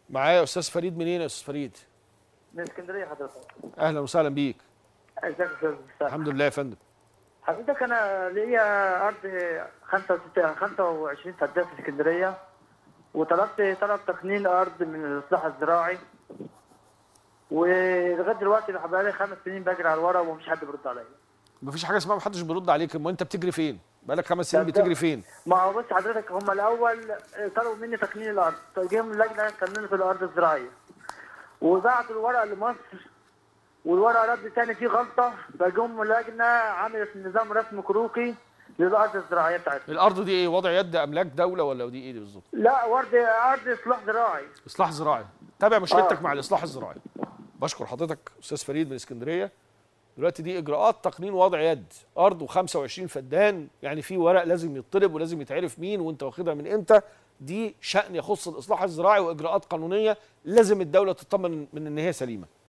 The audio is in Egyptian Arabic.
معايا استاذ فريد منين يا استاذ فريد من اسكندريه حضرتك اهلا وسهلا بيك ازيك يا استاذ مستر الحمد لله يا فندم حضرتك انا ليا ارض 65 25 فدان في اسكندريه وطلبت طلب تقنين ارض من الاصلاح الزراعي ولغايه دلوقتي بقالي خمس سنين بجري على الورق ومفيش حد بيرد عليا مفيش حاجه اسمها محدش بيرد عليك امال انت بتجري فين بقالك خمس سنين ده- بتجري فين ما هو بص حضرتك هم الاول طلبوا مني تقنين الارض جيهم اللجنه قننت الارض الزراعيه وبعتوا الورق لمصر والورق رد تاني فيه غلطه فجم اللجنه عملت نظام رسم كروكي للارض الزراعيه بتاعتنا الارض دي ايه وضع يد املاك دوله ولا دي ايه دي بالظبط لا ورد ارض اصلاح زراعي اصلاح زراعي تابع مشكلتك آه. مع الاصلاح الزراعي بشكر حضرتك استاذ فريد من اسكندريه دلوقتي دي اجراءات تقنين وضع يد ارض و25 فدان يعني في ورق لازم يطلب ولازم يتعرف مين وانت واخدها من امتى دي شان يخص الاصلاح الزراعي واجراءات قانونيه لازم الدوله تطمن من ان هي سليمه